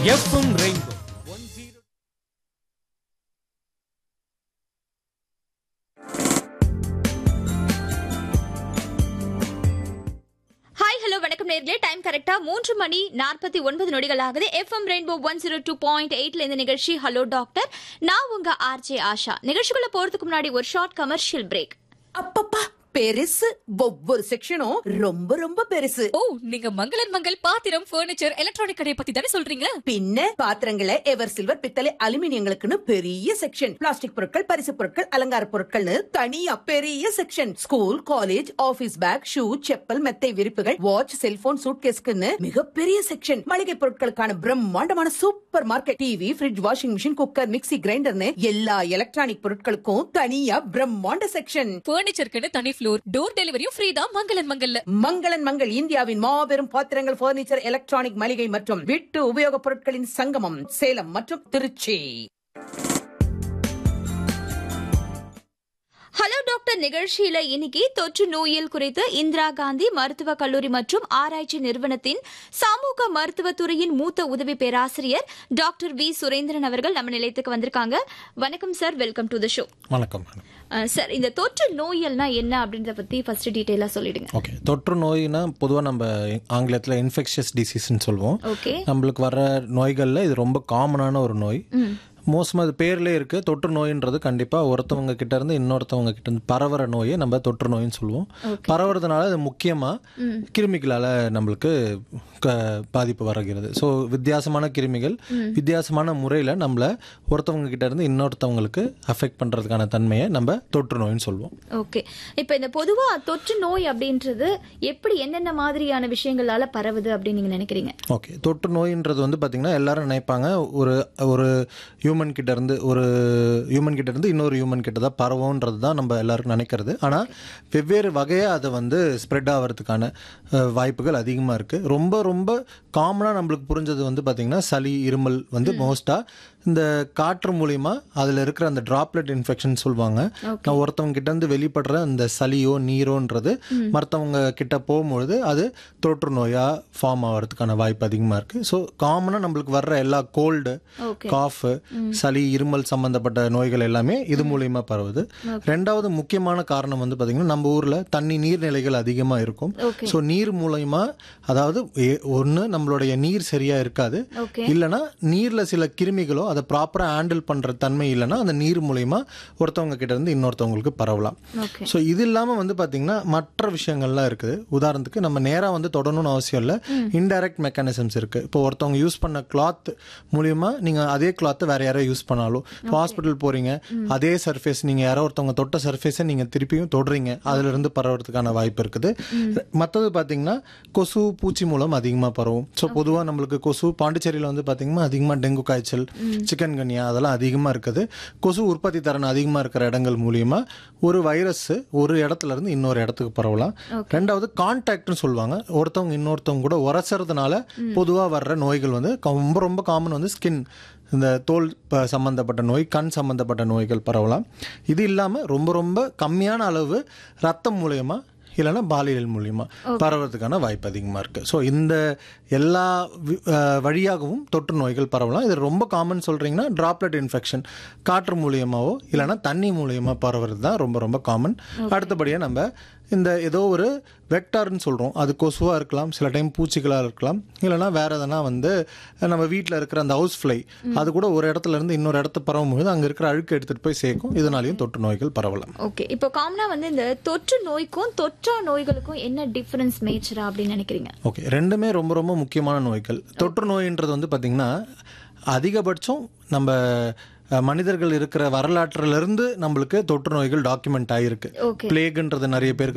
FM rainbow hi hello வணக்கம் நேர்களே time கரெக்டா மூன்று மணி நாற்பத்தி ஒன்பது நொடிகள் ஆகுது FM rainbow one zero two point எயிட்ல இந்த நிகழ்ச்சி ஹலோ டாக்டர் நான் உங்க ஆர்ஜே ஆஷா நிகழ்ச்சிக்குள்ள போறதுக்கு முன்னாடி ஒரு ஷார்ட் கமர்ஷியல் பிரேக் அப்பப்பா பெருசு ஒவ்வொரு செக்ஷனும் ரொம்ப ரொம்ப பெருசு ஓ நீங்க மங்களன் மங்கள் பாத்திரம் பர்னிச்சர் எலக்ட்ரானிக் கடையை பத்தி தானே சொல்றீங்க பின்ன பாத்திரங்களை எவர் சில்வர் பித்தளை அலுமினியங்களுக்குன்னு பெரிய செக்ஷன் பிளாஸ்டிக் பொருட்கள் பரிசு பொருட்கள் அலங்கார பொருட்கள்னு தனியா பெரிய section school college office bag shoe chappal மெத்தை விரிப்புகள் வாட்ச் செல்போன் சூட்கேஸ்க்குன்னு மிகப்பெரிய செக்ஷன் மளிகை பொருட்களுக்கான பிரம்மாண்டமான super market TV fridge washing machine cooker mixie கிரைண்டர்னு எல்லா எலக்ட்ரானிக் பொருட்களுக்கும் தனியா பிரம்மாண்ட செக்ஷன் பர்னிச்சருக்குன்னு தனி ஃப்ளோர் டோர் டெலிவரியும் ஃப்ரீ தான் மங்களன் மங்கல்ல மங்களன் மங்கள் இந்தியாவின் மாபெரும் பாத்திரங்கள் பர்னிச்சர் எலக்ட்ரானிக் மளிகை மற்றும் வீட்டு உபயோகப் பொருட்களின் சங்கமம் சேலம் மற்றும் திருச்சி ஹலோ டாக்டர் நிகழ்ச்சியில இன்னைக்கு தொற்று நோயியல் குறித்து இந்திரா காந்தி மருத்துவக் கல்லூரி மற்றும் ஆராய்ச்சி நிறுவனத்தின் சமூக மருத்துவத்துறையின் மூத்த உதவி பேராசிரியர் டாக்டர் வி சுரேந்திரன் அவர்கள் நம்ம நிலையத்துக்கு வந்திருக்காங்க வணக்கம் sir welcome to the show வணக்கம் மேடம் சார் இந்த தொற்று நோயல்னா என்ன அப்படின்றத பத்தி ஃபர்ஸ்ட் டீடைலா சொல்லிடுங்க ஓகே தொற்று நோய்னா பொதுவாக நம்ம ஆங்கிலத்தில் இன்ஃபெக்ஷஸ் டிசீஸ்னு சொல்லுவோம் ஓகே நம்மளுக்கு வர நோய்களில் இது ரொம்ப காமனான ஒரு நோய் மோஸ்ட்மாக அது பேர்லேயே இருக்குது தொற்று நோயின்றது கண்டிப்பாக ஒருத்தவங்க கிட்ட இருந்து இன்னொருத்தவங்க கிட்ட இருந்து பரவுற நோயை நம்ம தொற்று நோயின்னு சொல்லுவோம் பரவுறதுனால அது முக்கியமாக கிருமிகளால் நம்மளுக்கு க- பாதிப்பு வருகிறது ஸோ வித்தியாசமான கிருமிகள் வித்தியாசமான முறையில் நம்மளை ஒருத்தவங்க கிட்ட இருந்து இன்னொருத்தவங்களுக்கு அஃபெக்ட் பண்ணுறதுக்கான தன்மையை நம்ம தொற்று நோயின்னு சொல்லுவோம் ஓகே இப்போ இந்த பொதுவா தொற்று நோய் அப்படின்றது எப்படி என்னென்ன மாதிரியான விஷயங்களால பரவுது அப்படின்னு நீங்க நினைக்கிறீங்க ஓகே தொற்று நோயின்றது வந்து பார்த்தீங்கன்னா எல்லாரும் நினைப்பாங்க ஒரு ஒரு ஹியூமன் கிட்ட இருந்து ஒரு ஹியூமன் கிட்ட இருந்து இன்னொரு ஹியூமன் கிட்ட தான் பரவும்ன்றது தான் நம்ம எல்லாரும் நினைக்கிறது ஆனால் வெவ்வேறு வகையாக அதை வந்து ஸ்ப்ரெட் ஆகிறதுக்கான அஹ், வாய்ப்புகள் அதிகமாக இருக்குது ரொம்ப ரொம்ப காமனாக நம்மளுக்கு புரிஞ்சது வந்து பார்த்தீங்கன்னா சளி இருமல் வந்து மோஸ்ட்டாக இந்த காற்று மூலியமா அதில் இருக்கிற அந்த டிராப்லெட் இன்ஃபெக்ஷன் சொல்லுவாங்க நான் ஒருத்தவங்க கிட்ட இருந்து வெளிப்படுற அந்த சளியோ நீரோன்றது மற்றவங்க கிட்ட போகும்பொழுது அது தொற்று நோயா ஃபார்ம் ஆகிறதுக்கான வாய்ப்பு அதிகமாக இருக்கு ஸோ காமனாக நம்மளுக்கு வர்ற எல்லா கோல்டு Okay. காஃப் சளி இருமல் சம்பந்தப்பட்ட நோய்கள் எல்லாமே இது மூலியமா பரவுது ரெண்டாவது முக்கியமான காரணம் வந்து பார்த்தீங்கன்னா நம்ம ஊரில் தண்ணி நீர்நிலைகள் அதிகமாக இருக்கும் Okay. ஸோ நீர் மூலயமா அதாவது ஒன்று நம்மளுடைய நீர் சரியா இருக்காது Okay. இல்லைன்னா நீர்ல சில கிருமிகளோ அதை ப்ராப்பராக ஹேண்டில் பண்ற தன்மை இல்லைன்னா அந்த நீர் மூலயமா ஒருத்தவங்க கிட்ட இருந்து இன்னொருத்தவங்களுக்கு பரவலாம் ஓகே ஸோ இது இல்லாமல் வந்து பார்த்தீங்கன்னா மற்ற விஷயங்கள்லாம் இருக்குது உதாரணத்துக்கு நம்ம நேராக வந்து தொடணும்னு அவசியம் இல்லை இன்டைரக்ட் மெக்கானிசம்ஸ் இருக்குது இப்போ ஒருத்தவங்க யூஸ் பண்ண கிளாத் மூலியமா நீங்கள் அதே கிளாத்தை வேற யாரோ யூஸ் பண்ணாலும் ஹாஸ்பிட்டல் போகிறீங்க அதே சர்ஃபேஸ் நீங்கள் யாரோ ஒருத்தவங்க தொட்ட சர்ஃபேஸை நீங்கள் திருப்பியும் தொடுறீங்க அதிலிருந்து பரவறதுக்கான வாய்ப்பு இருக்குது மற்றது பார்த்தீங்கன்னா கொசு பூச்சி மூலம் அதிகமாக பரவும் ஸோ பொதுவாக நம்மளுக்கு கொசு பாண்டிச்சேரியில் வந்து பார்த்தீங்கன்னா அதிகமாக டெங்கு காய்ச்சல் சிக்கன் கன்யா அதெல்லாம் அதிகமாக இருக்குது கொசு உற்பத்தி திறன் அதிகமாக இருக்கிற இடங்கள் மூலியமா ஒரு வைரஸ் ஒரு இடத்துல இருந்து இன்னொரு இடத்துக்கு பரவலாம் ரெண்டாவது கான்டாக்ட்னு சொல்லுவாங்க ஒருத்தவங்க இன்னொருத்தவங்க கூட உரசறதுனால பொதுவாக வர்ற நோய்கள் வந்து க- ரொம்ப ரொம்ப காமன் வந்து ஸ்கின் இந்த தோல் ப- சம்பந்தப்பட்ட நோய் கண் சம்பந்தப்பட்ட நோய்கள் பரவலாம் இது இல்லாமல் ரொம்ப ரொம்ப கம்மியான அளவு ரத்தம் மூலயமா இல்லைன்னா பாலியல் மூலியமா பரவறதுக்கான வாய்ப்பு அதிகமாக இருக்குது ஸோ இந்த எல்லா வி- அஹ் வழியாகவும் தொற்று நோய்கள் பரவலாம் இது ரொம்ப காமன் சொல்கிறீங்கன்னா டிராப்லெட் இன்ஃபெக்ஷன் காற்று மூலியமாவோ இல்லைன்னா தண்ணி மூலியமா பரவுறது தான் ரொம்ப ரொம்ப காமன் அடுத்தபடியாக நம்ம இந்த ஏதோ ஒரு வெக்டார்னு சொல்கிறோம் அது கொசுவாக இருக்கலாம் சில டைம் பூச்சிகளாக இருக்கலாம் இல்லைன்னா வேற எதனா வந்து நம்ம வீட்டில் இருக்கிற அந்த ஹவுஸ் ஃப்ளை அது கூட ஒரு இடத்துல இருந்து இன்னொரு இடத்து பரவும்போது அங்கே இருக்கிற அழுக்கு எடுத்துகிட்டு போய் சேர்க்கும் இதனாலையும் தொற்று நோய்கள் பரவலாம் ஓகே இப்போ காமனா வந்து இந்த தொற்று நோய்க்கும் தொற்றா நோய்களுக்கும் என்ன டிஃபரன்ஸ் மேஜரா அப்படின்னு நினைக்கிறீங்க ஓகே ரெண்டுமே ரொம்ப ரொம்ப முக்கியமான நோய்கள் தொற்று நோயின்றது வந்து பார்த்திங்கன்னா அதிகபட்சம் நம்ம அஹ், மனிதர்கள் இருக்கிற வரலாற்றிலிருந்து நம்மளுக்கு தொற்று நோய்கள் டாக்குமெண்ட் ஆகிருக்கு Okay. பிளேக்ன்றது நிறைய பேருக்கு